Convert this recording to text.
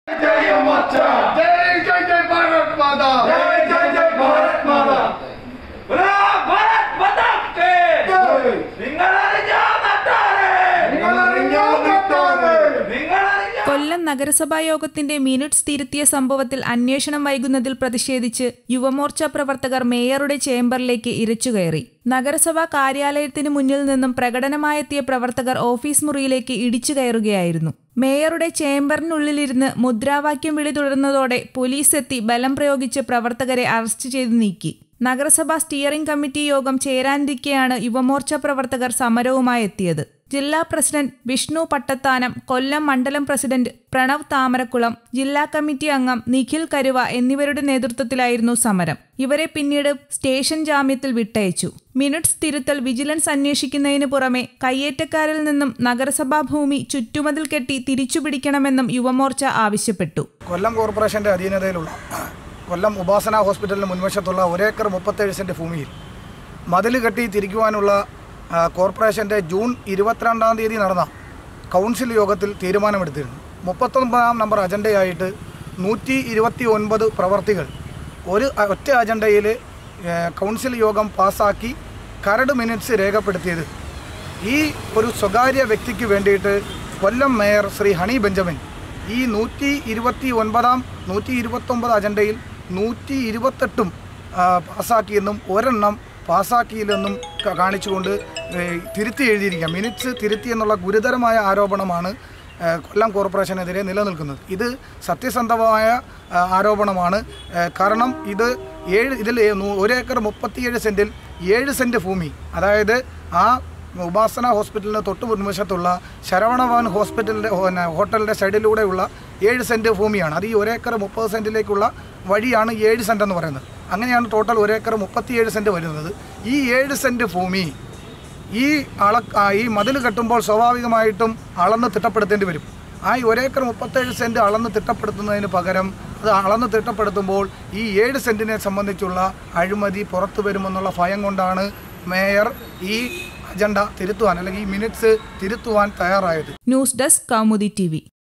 जय मोर्चा जय जय जय भारत माता जय जय जय भारत माता बोलो भारत माता के ജയ്. നിങ്ങളറിഞ്ഞോ നട്ടാരെ നിങ്ങളറിഞ്ഞോ നട്ടാരെ? നിങ്ങളറിഞ്ഞോ കൊല്ലം നഗരസഭാ യോഗത്തിന്റെ മിനിറ്റ്സ് തിരുത്തിയ സംഭവത്തിൽ അന്വേഷണം വൈകുന്നതിൽ പ്രതിഷേധിച്ച് യുവമോർച്ച പ്രവർത്തകർ മേയറുടെ ചേംബറിലേക്ക് ഇരച്ചുകയറി നഗരസഭാ കാര്യാലയത്തിന് മുന്നിൽ നിന്നും പ്രകടനമായെത്തിയ പ്രവർത്തകർ ഓഫീസ് മുറിയിലേക്ക് ഇടിച്ചു കയറുകയായിരുന്നു മേയറുടെ ചേംബറിനുള്ളിലിരുന്ന് മുദ്രാവാക്യം വിളി തുടർന്നതോടെ പോലീസ് എത്തി ബലം പ്രയോഗിച്ച് പ്രവർത്തകരെ അറസ്റ്റ് ചെയ്ത് നീക്കി നഗരസഭാ സ്റ്റിയറിംഗ് കമ്മിറ്റി യോഗം ചേരാനിരിക്കെയാണ് യുവമോർച്ച പ്രവർത്തകർ സമരവുമായി എത്തിയത് ജില്ലാ പ്രസിഡന്റ് വിഷ്ണു പട്ടത്താനം കൊല്ലം മണ്ഡലം പ്രസിഡന്റ് പ്രണവ് താമരക്കുളം ജില്ലാ കമ്മിറ്റി അംഗം നിഖിൽ കരുവ എന്നിവരുടെ നേതൃത്വത്തിലായിരുന്നു സമരം ഇവരെ പിന്നീട് സ്റ്റേഷൻ ജാമ്യത്തിൽ വിട്ടയച്ചു മിനിറ്റ്സ് തിരുത്തൽ വിജിലൻസ് അന്വേഷിക്കുന്നതിന് പുറമെ കയ്യേറ്റക്കാരിൽ നിന്നും നഗരസഭാ ഭൂമി ചുറ്റുമതിൽ കെട്ടി തിരിച്ചുപിടിക്കണമെന്നും യുവമോർച്ച ആവശ്യപ്പെട്ടു കൊല്ലം കോർപ്പറേഷൻ്റെ അധീനതയിലുള്ള കൊല്ലം ഉപാസന ഹോസ്പിറ്റലിന് മുൻവശത്തുള്ള ഒരേക്കർ മുപ്പത്തേഴ് സെൻറ്റ് ഭൂമിയിൽ മതിൽ കെട്ടി തിരിക്കുവാനുള്ള ആ, കോർപ്പറേഷൻ്റെ ജൂൺ ഇരുപത്തിരണ്ടാം തീയതി നടന്ന കൗൺസിൽ യോഗത്തിൽ തീരുമാനമെടുത്തിരുന്നു മുപ്പത്തൊമ്പതാം നമ്പർ അജണ്ടയായിട്ട് നൂറ്റി ഇരുപത്തി ഒൻപത് പ്രവർത്തികൾ ഒരു അ- ഒറ്റ അജണ്ടയിൽ ഏ, കൗൺസിൽ യോഗം പാസ്സാക്കി കരട് മിനിറ്റ്സ് രേഖപ്പെടുത്തിയത് ഈ ഒരു സ്വകാര്യ വ്യക്തിക്ക് വേണ്ടിയിട്ട് കൊല്ലം മേയർ ശ്രീ ഹണി ബെഞ്ചമിൻ ഈ നൂറ്റി ഇരുപത്തി ഒൻപതാം നൂറ്റി ഇരുപത്തൊമ്പത് അജണ്ടയിൽ നൂറ്റി ഇരുപത്തെട്ടും ആ, പാസ്സാക്കിയെന്നും ഒരെണ്ണം പാസ്സാക്കിയില്ലെന്നും ക- കാണിച്ചുകൊണ്ട് ഏ, തിരുത്തി എഴുതിയിരിക്കാം മിനിറ്റ്സ് തിരുത്തി എന്നുള്ള ഗുരുതരമായ ആരോപണമാണ് ഏ, കൊല്ലം കോർപ്പറേഷനെതിരെ നിലനിൽക്കുന്നത് ഇത് സത്യസന്ധമായ ആ, ആരോപണമാണ് ഏ, കാരണം ഇത് ഏഴ് ഇതിൽ നൂ- ഒരു ഏക്കർ മുപ്പത്തിയേഴ് സെൻറ്റിൽ ഏഴ് സെൻറ്റ് ഭൂമി അതായത് ആ ഉപാസന ഹോസ്പിറ്റലിന് തൊട്ട് മുൻവശത്തുള്ള ശരവണഭവൻ ഹോസ്പിറ്റലിൻ്റെ പിന്നെ ഹോട്ടലിൻ്റെ സൈഡിലൂടെയുള്ള ഏഴ് സെൻറ്റ് ഭൂമിയാണ് അത് ഈ ഒരേക്കർ മുപ്പത് സെൻറ്റിലേക്കുള്ള വഴിയാണ് ഏഴ് സെൻറ്റ് എന്ന് പറയുന്നത് അങ്ങനെയാണ് ടോട്ടൽ ഒരേക്കർ മുപ്പത്തിയേഴ് സെൻറ്റ് വരുന്നത് ഈ ഏഴ് സെൻറ്റ് ഭൂമി ഈ അള ആ, ഈ മതിൽ കെട്ടുമ്പോൾ സ്വാഭാവികമായിട്ടും അളന്ന് തിട്ടപ്പെടുത്തേണ്ടി വരും ആ ഈ ഒരേക്കർ മുപ്പത്തേഴ് സെൻറ്റ് അളന്ന് തിട്ടപ്പെടുത്തുന്നതിന് പകരം അത് അളന്ന് തിട്ടപ്പെടുത്തുമ്പോൾ ഈ ഏഴ് സെൻറ്റിനെ സംബന്ധിച്ചുള്ള അഴിമതി പുറത്തു വരുമെന്നുള്ള ഭയം കൊണ്ടാണ് മേയർ ഈ അജണ്ട തിരുത്തുവാൻ അല്ലെങ്കിൽ ഈ മിനിറ്റ്സ് തിരുത്തുവാൻ തയ്യാറായത് ന്യൂസ് ഡെസ്ക് കൗമുദി ടി